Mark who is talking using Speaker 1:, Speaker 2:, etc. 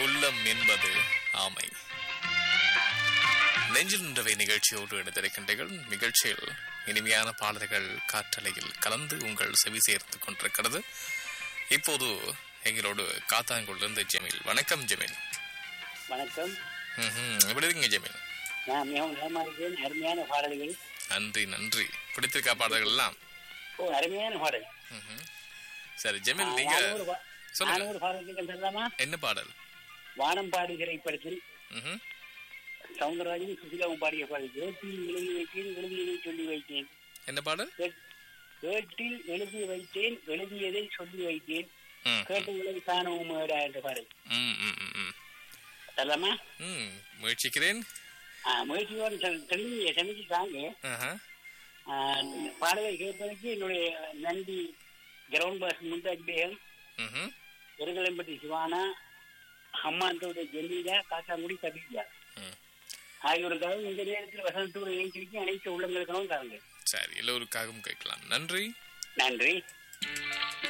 Speaker 1: உள்ளம் என்பது ஆமை நெஞ்சில் நின்றவை நிகழ்ச்சியோடு இணைந்திருக்கின்றீர்கள் நிகழ்ச்சியில் இனிமையான பாடல்கள் காற்றலையில் கலந்து உங்கள் செவி சேர்த்து கொண்டிருக்கிறது இப்போது எங்களோடு காத்தாங்குள்ளிருந்து ஜெமீல் வணக்கம் ஜெமீல்
Speaker 2: வணக்கம்
Speaker 1: ம்ஹும். எப்படி இருக்கீங்க ஜெமீல்
Speaker 2: நான் மிகவும் நலமா இருக்கிறேன் அருமையான பாடல்கள்
Speaker 1: நன்றி நன்றி பிடித்திருக்கா பாடல்கள் எல்லாம்
Speaker 2: ஓ அருமையான பாடல்
Speaker 1: ம்ஹும். சரி ஜெமீல் நீங்க
Speaker 2: நான் ஒரு பா-
Speaker 1: சொல்லுங்க.
Speaker 2: நான் ஒரு பாடல் கேட்க சொல்லலாமா
Speaker 1: என்ன பாடல்
Speaker 2: வானம் பாடி திரைப்படத்தில்
Speaker 1: ம்ஹும்.
Speaker 2: சவுந்தரராஜன் சுசிலாவும் பாடிய பாடல் வேட்டில் எழுதி வைத்தேன் எழுதியதை சொல்லி வைத்தேன்
Speaker 1: என்ன பாடல்
Speaker 2: வே- வேட்டில் எழுதி வைத்தேன் எழுதியதை சொல்லி வைத்தேன்
Speaker 1: ம்,
Speaker 2: கேட்டுகளை காணவும் மேடா என்ற பாடல்
Speaker 1: ம், ம், ம், ம்.
Speaker 2: சொல்லலாமா
Speaker 1: ம், முயற்சிக்கிறேன்
Speaker 2: ஆ, முயற்சியோடு செ- தெளிவு சமைச்சுட்டாங்க
Speaker 1: ஆஹா.
Speaker 2: பாடலை கேட்பதற்கு என்னுடைய நன்றி கிரவுண்ட் பாஸ் முந்தாஜ் பேகம்
Speaker 1: ம்ஹும்.
Speaker 2: பெருகலம்பட்டி சிவானா அம்மாந்தோட ஜெமீலா காத்தாங்குடி கபியா
Speaker 1: ம்.
Speaker 2: ஆகியோருக்காகவும் இந்த நேரத்தில் வசந்தோடு இணைச்சிருக்கி அனைத்து உள்ளங்களுக்காகவும் தாருங்க
Speaker 1: சரி எல்லோருக்காகவும் கேட்கலாம் நன்றி
Speaker 2: நன்றி